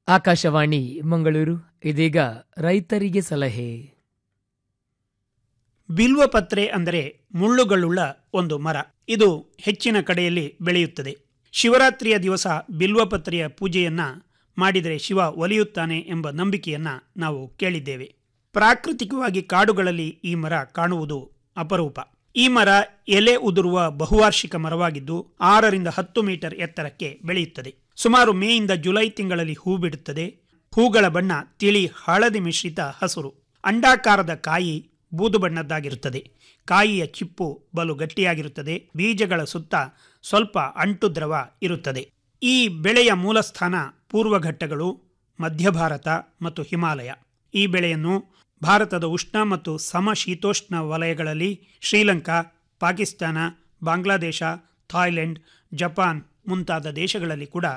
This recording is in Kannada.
ಆಕಾಶವಾಣಿ ಮಂಗಳೂರು ಇದೀಗ ರೈತರಿಗೆ ಸಲಹೆ ಬಿಲ್ವಪತ್ರೆ ಅಂದರೆ ಮುಳ್ಳುಗಳುಳ್ಳ ಒಂದು ಮರ ಇದು ಹೆಚ್ಚಿನ ಕಡೆಯಲ್ಲಿ ಬೆಳೆಯುತ್ತದೆ ಶಿವರಾತ್ರಿಯ ದಿವಸ ಬಿಲ್ವಪತ್ರೆಯ ಪೂಜೆಯನ್ನ ಮಾಡಿದರೆ ಶಿವ ಒಲಿಯುತ್ತಾನೆ ಎಂಬ ನಂಬಿಕೆಯನ್ನ ನಾವು ಕೇಳಿದ್ದೇವೆ ಪ್ರಾಕೃತಿಕವಾಗಿ ಕಾಡುಗಳಲ್ಲಿ ಈ ಮರ ಕಾಣುವುದು ಅಪರೂಪ ಈ ಮರ ಎಲೆ ಉದುರುವ ಬಹುವಾರ್ಷಿಕ ಮರವಾಗಿದ್ದು ಆರರಿಂದ ಹತ್ತು ಮೀಟರ್ ಎತ್ತರಕ್ಕೆ ಬೆಳೆಯುತ್ತದೆ ಸುಮಾರು ಮೇಯಿಂದ ಜುಲೈ ತಿಂಗಳಲ್ಲಿ ಹೂ ಬಿಡುತ್ತದೆ ಹೂಗಳ ಬಣ್ಣ ತಿಳಿ ಹಳದಿ ಮಿಶ್ರಿತ ಹಸುರು ಅಂಡಾಕಾರದ ಕಾಯಿ ಬೂದು ಬಣ್ಣದ್ದಾಗಿರುತ್ತದೆ ಕಾಯಿಯ ಚಿಪ್ಪು ಬಲು ಗಟ್ಟಿಯಾಗಿರುತ್ತದೆ ಬೀಜಗಳ ಸುತ್ತ ಸ್ವಲ್ಪ ಅಂಟು ದ್ರವ ಇರುತ್ತದೆ ಈ ಬೆಳೆಯ ಮೂಲಸ್ಥಾನ ಪೂರ್ವ ಘಟ್ಟಗಳು ಮಧ್ಯ ಭಾರತ ಮತ್ತು ಹಿಮಾಲಯ ಈ ಬೆಳೆಯನ್ನು ಭಾರತದ ಉಷ್ಣ ಮತ್ತು ಸಮಶೀತೋಷ್ಣ ವಲಯಗಳಲ್ಲಿ ಶ್ರೀಲಂಕಾ ಪಾಕಿಸ್ತಾನ ಬಾಂಗ್ಲಾದೇಶ ಥಾಯ್ಲೆಂಡ್ ಜಪಾನ್ ಮುಂತಾದ ದೇಶಗಳಲ್ಲಿ ಕೂಡ